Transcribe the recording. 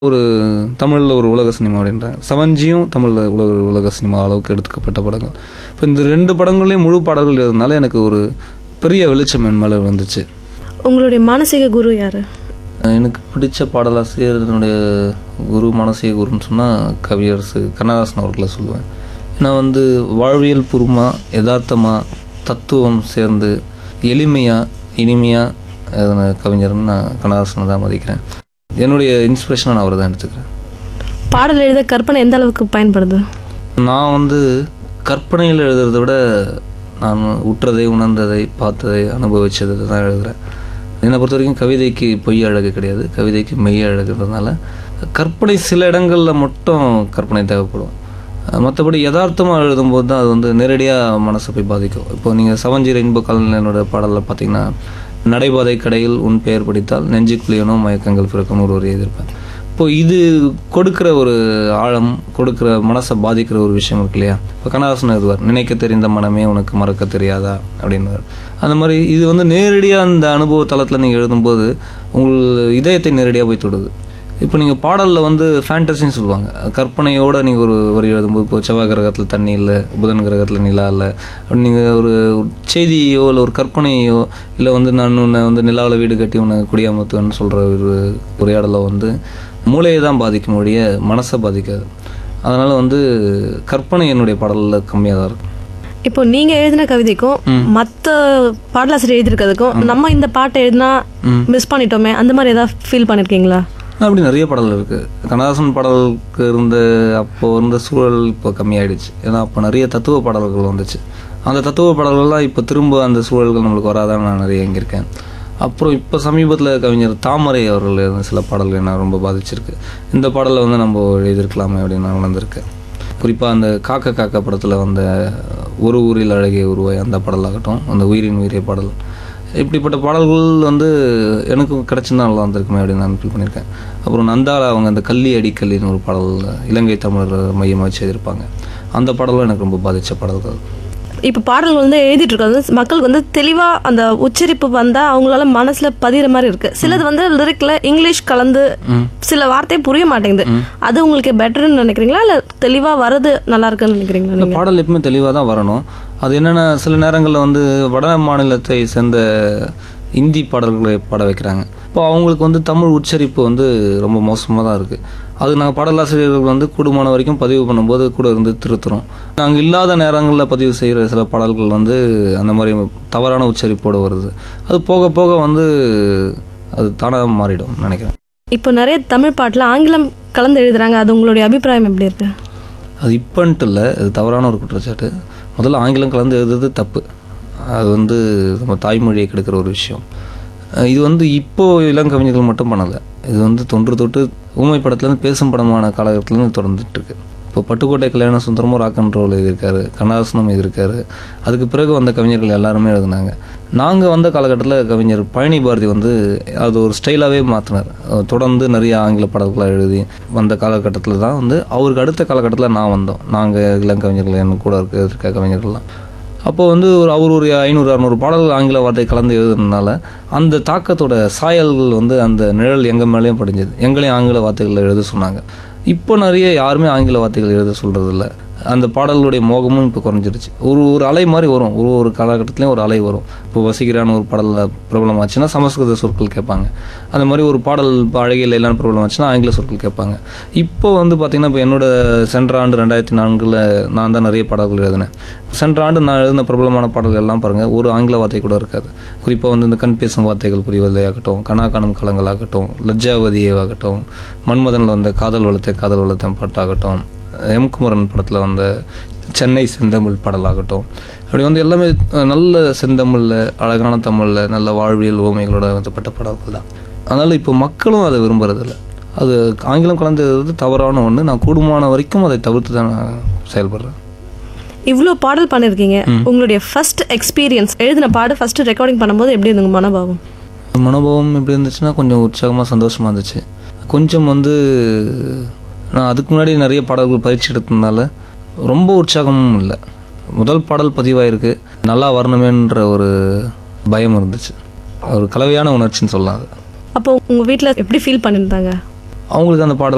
ஒரு தமிழில் ஒரு உலக சினிமா அப்படின்றாங்க செவன்ஜியும் தமிழில் உலக உலக சினிமா அளவுக்கு எடுத்துக்கப்பட்ட படங்கள் இப்போ இந்த ரெண்டு படங்கள்லேயும் முழு பாடல்கள் இருந்தனால எனக்கு ஒரு பெரிய வெளிச்சம் என் மேலே வந்துச்சு உங்களுடைய மானசீக குரு யாரு எனக்கு பிடிச்ச பாடலாசிரியர் என்னுடைய குரு மானசீக குருன்னு சொன்னால் கவியரசு கண்ணதாசன் அவர்களை சொல்லுவேன் ஏன்னா வந்து வாழ்வியல் பூர்வமாக யதார்த்தமாக தத்துவம் சேர்ந்து எளிமையாக இனிமையாக எழுதின கவிஞர்னு நான் கண்ணதாசனை தான் மதிக்கிறேன் என்னுடைய இன்ஸ்பிரேஷனை நான் அவரை தான் எடுத்துக்கிறேன் பாடல் எழுத கற்பனை எந்த அளவுக்கு பயன்படுது நான் வந்து கற்பனையில் எழுதுறதை விட நான் உற்றதை உணர்ந்ததை பார்த்ததை அனுபவிச்சதை தான் எழுதுகிறேன் என்னை பொறுத்த வரைக்கும் கவிதைக்கு பொய் அழகு கிடையாது கவிதைக்கு மெய் அழகுன்றதுனால கற்பனை சில இடங்களில் மட்டும் கற்பனை தேவைப்படும் மற்றபடி யதார்த்தமாக எழுதும்போது தான் அது வந்து நேரடியாக மனசை போய் பாதிக்கும் இப்போ நீங்கள் சவஞ்சீர இன்ப கலைஞனோட பாடலில் பார்த்தீங்கன்னா நடைபாதை கடையில் உன் பெயர் படித்தால் நெஞ்சுக்குழியனோ மயக்கங்கள் பிறக்கும் ஒரு ஒரு எதிர்ப்பேன் இப்போ இது கொடுக்குற ஒரு ஆழம் கொடுக்குற மனசை பாதிக்கிற ஒரு விஷயம் இருக்கு இல்லையா இப்போ கண்ணதாசன் எழுதுவார் நினைக்க தெரிந்த மனமே உனக்கு மறக்க தெரியாதா அப்படின்னுவார் அந்த மாதிரி இது வந்து நேரடியாக அந்த அனுபவ தளத்தில் நீங்கள் எழுதும்போது உங்கள் இதயத்தை நேரடியாக போய் தொடுது இப்போ நீங்கள் பாடலில் வந்து ஃபேண்டசின்னு சொல்லுவாங்க கற்பனையோடு நீங்கள் ஒரு வரி எழுதும்போது இப்போ செவ்வாய் கிரகத்தில் தண்ணி இல்லை புதன் கிரகத்தில் நிலா இல்லை அப்படி நீங்கள் ஒரு செய்தியோ இல்லை ஒரு கற்பனையோ இல்லை வந்து நான் உன்னை வந்து நிலாவில் வீடு கட்டி உன்னை குடியாமத்துவேன்னு சொல்கிற ஒரு உரையாடலை வந்து மூளையை தான் பாதிக்கும் ஒழிய மனசை பாதிக்காது அதனால் வந்து கற்பனை என்னுடைய பாடலில் கம்மியாக தான் இருக்கும் இப்போ நீங்க எழுதின கவிதைக்கும் மத்த பாடலாசிரியர் எழுதியிருக்கிறதுக்கும் நம்ம இந்த பாட்டை எழுதினா மிஸ் பண்ணிட்டோமே அந்த மாதிரி ஏதாவது ஃபீல் பண்ணிருக்கீங்களா அப்படி நிறைய பாடல்கள் இருக்குது கண்ணதாசன் பாடலுக்கு இருந்த அப்போ இருந்த சூழல் இப்போ கம்மியாயிடுச்சு ஏன்னா அப்போ நிறைய தத்துவ பாடல்கள் வந்துச்சு அந்த தத்துவ பாடல்கள்லாம் இப்போ திரும்ப அந்த சூழல்கள் நம்மளுக்கு வராதான்னு நான் நிறைய எங்கிருக்கேன் அப்புறம் இப்போ சமீபத்தில் கவிஞர் தாமரை அவர்கள் எழுதின சில பாடல்கள் என்ன ரொம்ப பாதிச்சிருக்கு இந்த பாடலை வந்து நம்ம எழுதியிருக்கலாமே அப்படின்னு நான் உணர்ந்திருக்கேன் குறிப்பாக அந்த காக்க காக்க படத்தில் வந்த ஒரு ஊரில் அழகிய உருவாய் அந்த பாடலாகட்டும் அந்த உயிரின் உயிரிய பாடல் இப்படிப்பட்ட பாடல்கள் வந்து எனக்கும் கிடைச்சிருந்தா நல்லா வந்திருக்குமே அப்படின்னு நான் ஃபீல் பண்ணியிருக்கேன் அப்புறம் நந்தாலா அவங்க அந்த கள்ளி அடிக்கல்லின்னு ஒரு பாடல் இலங்கை தமிழர் மையமாக வச்சு எழுதியிருப்பாங்க அந்த பாடலும் எனக்கு ரொம்ப பாதித்த பாடல்கள் இப்போ பாடல்கள் வந்து எழுதிட்டு இருக்கிறது மக்களுக்கு வந்து தெளிவா அந்த உச்சரிப்பு வந்தா அவங்களால மனசுல பதிகிற மாதிரி இருக்கு சிலது வந்து லிரிக்ல இங்கிலீஷ் கலந்து சில வார்த்தை புரிய மாட்டேங்குது அது உங்களுக்கு பெட்டர்னு நினைக்கிறீங்களா இல்ல தெளிவா வரது நல்லா இருக்குன்னு நினைக்கிறீங்களா இந்த நீங்க பாடல் எப்பவுமே தெளிவாக தான் வரணும் அது என்னென்னா சில நேரங்களில் வந்து வட மாநிலத்தை சேர்ந்த இந்தி பாடல்களை பாட வைக்கிறாங்க இப்போ அவங்களுக்கு வந்து தமிழ் உச்சரிப்பு வந்து ரொம்ப மோசமாக தான் இருக்குது அது நாங்கள் பாடலாசிரியர்கள் வந்து கூடுமான வரைக்கும் பதிவு பண்ணும்போது கூட இருந்து திருத்துறோம் நாங்கள் இல்லாத நேரங்களில் பதிவு செய்கிற சில பாடல்கள் வந்து அந்த மாதிரி தவறான உச்சரிப்போடு வருது அது போக போக வந்து அது தானாக மாறிடும் நினைக்கிறேன் இப்போ நிறைய தமிழ் பாட்டுல ஆங்கிலம் கலந்து எழுதுறாங்க அது உங்களுடைய அபிப்பிராயம் எப்படி இருக்கு அது இப்பன்ட்டு இல்லை அது தவறான ஒரு குற்றச்சாட்டு முதல்ல ஆங்கிலம் கலந்து எழுதுறது தப்பு அது வந்து நம்ம தாய்மொழியை கெடுக்கிற ஒரு விஷயம் அஹ் இது வந்து இப்போ இளங்கவிஞர்கள் மட்டும் பண்ணலை இது வந்து தொன்று தொட்டு ஊமை படத்துலேருந்து பேசும் படமான காலகட்டத்துலேருந்து தொடர்ந்துட்டு இருக்கு இப்போ பட்டுக்கோட்டை கல்யாண சுந்தரமும் ராக் அண்ட் ரோல் எழுதியிருக்காரு கண்ணதாசனும் எழுதியிருக்காரு அதுக்கு பிறகு வந்த கவிஞர்கள் எல்லாருமே எழுதினாங்க நாங்கள் வந்த காலகட்டத்தில் கவிஞர் பழனி பாரதி வந்து அது ஒரு ஸ்டைலாகவே மாற்றினார் தொடர்ந்து நிறைய ஆங்கில பாடல்களாக எழுதி வந்த காலகட்டத்தில் தான் வந்து அவருக்கு அடுத்த காலகட்டத்தில் நான் வந்தோம் நாங்கள் இளங்கவிஞர்கள் என் கூட இருக்க இருக்க கவிஞர்கள்லாம் அப்போ வந்து ஒரு அவர் ஒரு ஐநூறு அறநூறு பாடல்கள் ஆங்கில வார்த்தை கலந்து எழுதுனதுனால அந்த தாக்கத்தோட சாயல்கள் வந்து அந்த நிழல் எங்கள் மேலேயும் படிஞ்சது எங்களையும் ஆங்கில வார்த்தைகளில் எழுத சொன்னாங்க இப்போ நிறைய யாருமே ஆங்கில வார்த்தைகள் எழுத சொல்கிறதில்ல அந்த பாடல்களுடைய மோகமும் இப்போ குறைஞ்சிருச்சு ஒரு ஒரு அலை மாதிரி வரும் ஒரு ஒரு காலகட்டத்துலேயும் ஒரு அலை வரும் இப்போ வசீகரான ஒரு பாடலில் ப்ராப்ளம் ஆச்சுன்னா சமஸ்கிருத சொற்கள் கேட்பாங்க அந்த மாதிரி ஒரு பாடல் இப்போ அழகிய இல்லைன்னு ப்ராப்ளம் ஆச்சுன்னா ஆங்கில சொற்கள் கேட்பாங்க இப்போ வந்து பார்த்திங்கன்னா இப்போ என்னோட சென்ற ஆண்டு ரெண்டாயிரத்தி நான்கில் நான் தான் நிறைய பாடல்கள் எழுதினேன் சென்ற ஆண்டு நான் எழுதின பிரபலமான பாடல்கள் எல்லாம் பாருங்கள் ஒரு ஆங்கில வார்த்தை கூட இருக்காது குறிப்பாக வந்து இந்த கண் பேசும் வார்த்தைகள் புரிவதை ஆகட்டும் கனா காணும் களங்களாகட்டும் லஜ்ஜாவதியே ஆகட்டும் மன்மதனில் வந்த காதல் வளர்த்த காதல் வளர்த்த பாட்டாகட்டும் எம் குமரன் படத்தில் வந்த சென்னை செந்தமிழ் பாடலாகட்டும் அப்படி வந்து எல்லாமே அஹ், நல்ல செந்தமிழில் அழகான தமிழில் நல்ல வாழ்வியல் ஓமைகளோட எழுதப்பட்ட பாடல்கள் தான் அதனால் இப்போ மக்களும் அதை விரும்புறதில்ல அது ஆங்கிலம் கலந்தது தவறான ஒன்று நான் கூடுமான வரைக்கும் அதை தவிர்த்து தான் நான் செயல்படுறேன் இவ்வளோ பாடல் பண்ணிருக்கீங்க உங்களுடைய ஃபர்ஸ்ட் எக்ஸ்பீரியன்ஸ் எழுதின பாடு ஃபர்ஸ்ட் ரெக்கார்டிங் பண்ணும்போது எப்படி இருந்துங்க மனோபாவம் மனோபாவம் எப்படி இருந்துச்சுன்னா கொஞ்சம் உற்சாகமாக சந்தோஷமாக இருந்துச்சு கொஞ்சம் வந்து நான் அதுக்கு முன்னாடி நிறைய பாடல்கள் பயிற்சி எடுத்ததுனால ரொம்ப உற்சாகமும் இல்லை முதல் பாடல் பதிவாயிருக்கு நல்லா வரணுமேன்ற ஒரு பயம் இருந்துச்சு ஒரு கலவையான உணர்ச்சின்னு சொல்லலாம் அது அப்போ உங்க வீட்ல எப்படி ஃபீல் பண்ணியிருந்தாங்க அவங்களுக்கு அந்த பாடல்